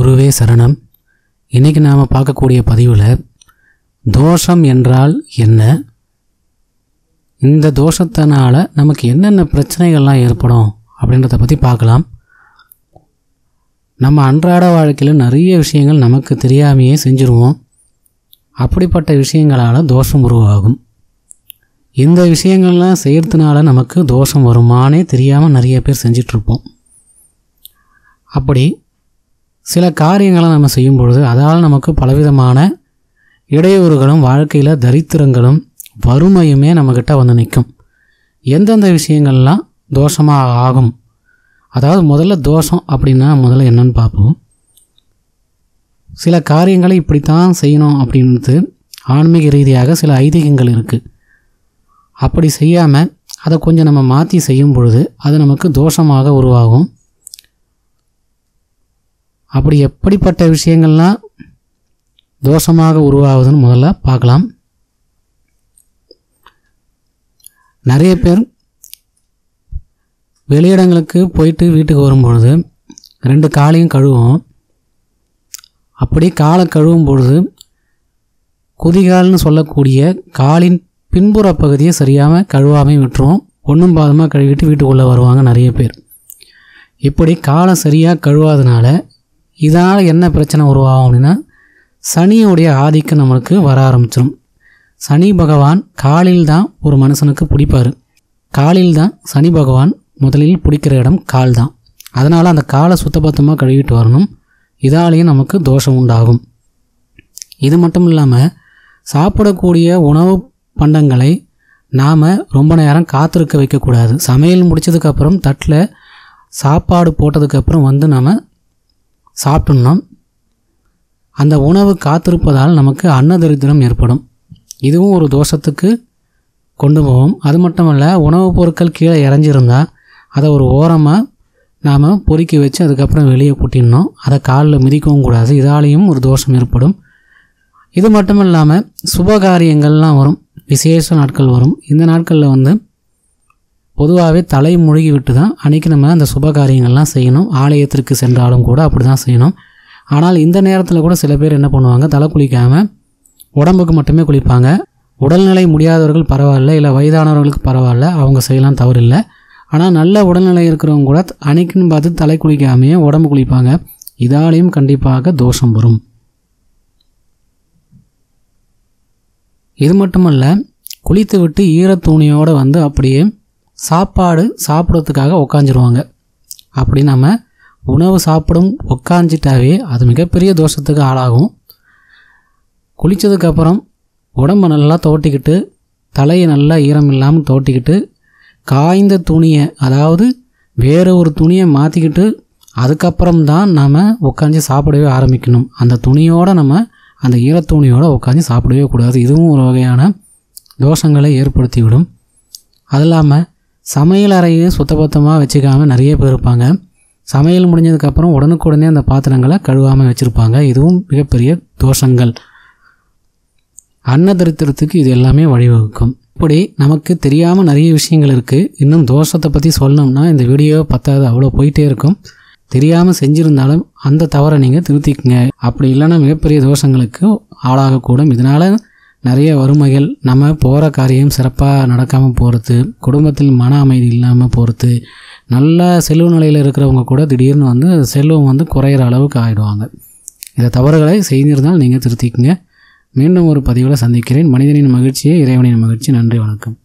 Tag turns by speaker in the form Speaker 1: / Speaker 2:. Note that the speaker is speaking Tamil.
Speaker 1: குருவே சரணம் இன்றைக்கி நாம் பார்க்கக்கூடிய பதிவில் தோஷம் என்றால் என்ன இந்த தோஷத்தினால நமக்கு என்னென்ன பிரச்சனைகள்லாம் ஏற்படும் அப்படின்றத பற்றி பார்க்கலாம் நம்ம அன்றாட வாழ்க்கையில் நிறைய விஷயங்கள் நமக்கு தெரியாமையே செஞ்சுருவோம் அப்படிப்பட்ட விஷயங்களால் தோஷம் உருவாகும் இந்த விஷயங்கள்லாம் செய்கிறதுனால நமக்கு தோஷம் வருமானே தெரியாமல் நிறைய பேர் செஞ்சிட்ருப்போம் அப்படி சில காரியங்களை நம்ம செய்யும் பொழுது அதால் நமக்கு பலவிதமான இடையூறுகளும் வாழ்க்கையில் தரித்திரங்களும் வறுமையுமே நம்மக்கிட்ட வந்து நிற்கும் எந்தெந்த விஷயங்கள்லாம் தோஷமாக ஆகும் அதாவது முதல்ல தோஷம் அப்படின்னா முதல்ல என்னன்னு பார்ப்போம் சில காரியங்களை இப்படித்தான் செய்யணும் அப்படின்றது ஆன்மீக ரீதியாக சில ஐதீகங்கள் இருக்குது அப்படி செய்யாமல் அதை கொஞ்சம் நம்ம மாற்றி செய்யும் பொழுது அது நமக்கு தோஷமாக உருவாகும் அப்படி எப்படிப்பட்ட விஷயங்கள்லாம் தோஷமாக உருவாகுதுன்னு முதல்ல பார்க்கலாம் நிறைய பேர் வெளியிடங்களுக்கு போயிட்டு வீட்டுக்கு வரும்பொழுது ரெண்டு காலையும் கழுவோம் அப்படி காலை கழுவும் பொழுது குதிகால்னு சொல்லக்கூடிய காலின் பின்புற பகுதியை சரியாக கழுவாமல் விட்டுருவோம் ஒன்றும் பாதமாக கழுவிட்டு வீட்டுக்குள்ளே வருவாங்க நிறைய பேர் இப்படி காலை சரியாக கழுவாதனால இதனால் என்ன பிரச்சனை உருவாகும் அப்படின்னா சனியுடைய ஆதிக்கம் நம்மளுக்கு வர ஆரம்பிச்சிடும் சனி பகவான் காலில் தான் ஒரு மனுஷனுக்கு பிடிப்பார் காலில் தான் சனி பகவான் முதலில் பிடிக்கிற இடம் கால் தான் அதனால் அந்த காலை சுத்தபத்தமாக கழுவிட்டு வரணும் இதாலேயும் நமக்கு தோஷம் உண்டாகும் இது மட்டும் இல்லாமல் சாப்பிடக்கூடிய உணவு பண்டங்களை நாம் ரொம்ப நேரம் காத்திருக்க வைக்கக்கூடாது சமையல் முடித்ததுக்கப்புறம் தட்டில் சாப்பாடு போட்டதுக்கப்புறம் வந்து நம்ம சாப்பிட்டோம்னா அந்த உணவு காத்திருப்பதால் நமக்கு அன்னதரித்திரம் ஏற்படும் இதுவும் ஒரு தோஷத்துக்கு கொண்டு போகும் அது மட்டுமல்ல உணவுப் பொருட்கள் கீழே இறஞ்சிருந்தால் அதை ஒரு ஓரமாக நாம் பொறுக்கி வச்சு அதுக்கப்புறம் வெளியே கொட்டிடணும் அதை காலில் மிதிக்கவும் கூடாது இதாலேயும் ஒரு தோஷம் ஏற்படும் இது மட்டும் இல்லாமல் சுபகாரியங்கள்லாம் வரும் விசேஷ நாட்கள் வரும் இந்த நாட்களில் வந்து பொதுவாகவே தலை முழுகி விட்டு தான் அன்றைக்கி நம்ம அந்த சுபகாரியங்கள்லாம் செய்யணும் ஆலயத்திற்கு சென்றாலும் கூட அப்படி தான் செய்யணும் ஆனால் இந்த நேரத்தில் கூட சில பேர் என்ன பண்ணுவாங்க தலை குளிக்காமல் உடம்புக்கு மட்டுமே குளிப்பாங்க உடல்நிலை முடியாதவர்கள் பரவாயில்ல இல்லை வயதானவர்களுக்கு பரவாயில்ல அவங்க செய்யலாம் தவறில்லை ஆனால் நல்ல உடல்நிலை இருக்கிறவங்க கூட அன்னைக்குன்னு பார்த்து தலை குளிக்காமையே உடம்பு குளிப்பாங்க இதாலேயும் கண்டிப்பாக தோஷம் வரும் இது மட்டுமல்ல குளித்து விட்டு ஈரத்தூணியோடு வந்து அப்படியே சாப்பாடு சாப்பிட்றதுக்காக உக்காஞ்சிருவாங்க அப்படி நம்ம உணவு சாப்பிடும் உக்காஞ்சிட்டாவே அது மிகப்பெரிய தோஷத்துக்கு ஆளாகும் குளித்ததுக்கப்புறம் உடம்பை நல்லா தோட்டிக்கிட்டு தலையை நல்லா ஈரம் இல்லாமல் தோட்டிக்கிட்டு காய்ந்த துணியை அதாவது வேறு ஒரு துணியை மாற்றிக்கிட்டு அதுக்கப்புறம் தான் நாம் உட்காந்து சாப்பிடவே ஆரம்பிக்கணும் அந்த துணியோடு நம்ம அந்த ஈரத்துணியோடு உட்காந்து சாப்பிடவே கூடாது இதுவும் ஒரு வகையான தோஷங்களை ஏற்படுத்திவிடும் அது இல்லாமல் சமையல் அறையை சுத்தபத்தமாக வச்சுக்காமல் நிறைய பேர் இருப்பாங்க சமையல் முடிஞ்சதுக்கப்புறம் உடனுக்குடனே அந்த பாத்திரங்களை கழுவாமல் வச்சுருப்பாங்க இதுவும் மிகப்பெரிய தோஷங்கள் அன்னதரித்திரத்துக்கு இது எல்லாமே வழிவகுக்கும் இப்படி நமக்கு தெரியாமல் நிறைய விஷயங்கள் இருக்குது இன்னும் தோஷத்தை பற்றி சொல்லணும்னா இந்த வீடியோ பத்தாது அவ்வளோ போயிட்டே இருக்கும் தெரியாமல் செஞ்சுருந்தாலும் அந்த தவறை நீங்கள் திருத்திக்கங்க அப்படி இல்லைன்னா மிகப்பெரிய தோஷங்களுக்கு ஆளாகக்கூடும் இதனால் நிறைய வறுமைகள் நம்ம போகிற காரியம் சிறப்பாக நடக்காமல் போகிறது குடும்பத்தில் மன அமைதி இல்லாமல் போகிறது நல்ல செல்வ நிலையில் இருக்கிறவங்க கூட திடீர்னு வந்து செல்வம் வந்து குறையிற அளவுக்கு ஆகிடுவாங்க இந்த தவறுகளை செய்திருந்தால் நீங்கள் திருத்திக்குங்க மீண்டும் ஒரு பதிவில் சந்திக்கிறேன் மனிதனின் மகிழ்ச்சியே இறைவனின் மகிழ்ச்சி நன்றி வணக்கம்